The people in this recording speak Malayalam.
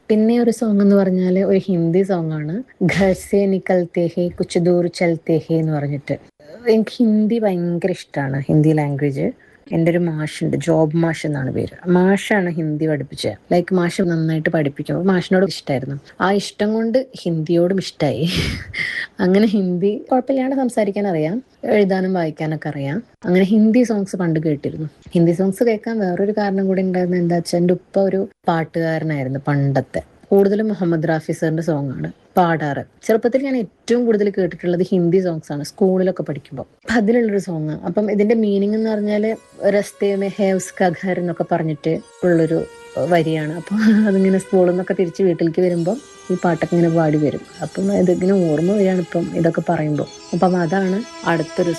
പിന്നെ ഒരു സോങ് എന്ന് പറഞ്ഞാൽ ഒരു ഹിന്ദി സോങ് ആണ് ഘർ സേ നിക്കൽത്തേ ഹേ കുച്ച് ദൂർ ചൽത്തേ ഹേ എന്ന് പറഞ്ഞിട്ട് എനിക്ക് ഹിന്ദി ഭയങ്കര ഇഷ്ടമാണ് ഹിന്ദി ലാംഗ്വേജ് എൻ്റെ ഒരു മാഷുണ്ട് ജോബ് മാഷ് എന്നാണ് പേര് മാഷാണ് ഹിന്ദി പഠിപ്പിച്ചത് ലൈക്ക് മാഷ് നന്നായിട്ട് പഠിപ്പിക്കും അപ്പോൾ മാഷിനോട് ഇഷ്ടമായിരുന്നു ആ ഇഷ്ടം കൊണ്ട് ഹിന്ദിയോടും ഇഷ്ടമായി അങ്ങനെ ഹിന്ദി കുഴപ്പമില്ലാണ്ട് സംസാരിക്കാൻ അറിയാം എഴുതാനും വായിക്കാനൊക്കെ അറിയാം അങ്ങനെ ഹിന്ദി സോങ്സ് പണ്ട് കേട്ടിരുന്നു ഹിന്ദി സോങ്സ് കേൾക്കാൻ വേറൊരു കാരണം കൂടി ഉണ്ടായിരുന്നത് എന്താ വെച്ചാൽ എൻ്റെ ഉപ്പ ഒരു പാട്ടുകാരനായിരുന്നു പണ്ടത്തെ കൂടുതലും മുഹമ്മദ് റാഫി സാറിന്റെ സോങ് ആണ് പാടാറ് ചെറുപ്പത്തിൽ ഞാൻ ഏറ്റവും കൂടുതൽ കേട്ടിട്ടുള്ളത് ഹിന്ദി സോങ്സ് ആണ് സ്കൂളിലൊക്കെ പഠിക്കുമ്പോൾ അപ്പൊ അതിലുള്ളൊരു സോങ് അപ്പം ഇതിന്റെ മീനിങ് എന്ന് പറഞ്ഞാല് രസ്തേ മേ ഹേവ്സ് കഘർ എന്നൊക്കെ പറഞ്ഞിട്ട് ഉള്ളൊരു വരിയാണ് അപ്പൊ അതിങ്ങനെ സ്കൂളിൽ നിന്നൊക്കെ തിരിച്ച് വീട്ടിലേക്ക് വരുമ്പോൾ ഈ പാട്ടൊക്കെ ഇങ്ങനെ പാടി വരും അപ്പം ഇതിങ്ങനെ ഓർമ്മ വരികയാണ് ഇപ്പം ഇതൊക്കെ പറയുമ്പോൾ അപ്പം അതാണ് അടുത്തൊരു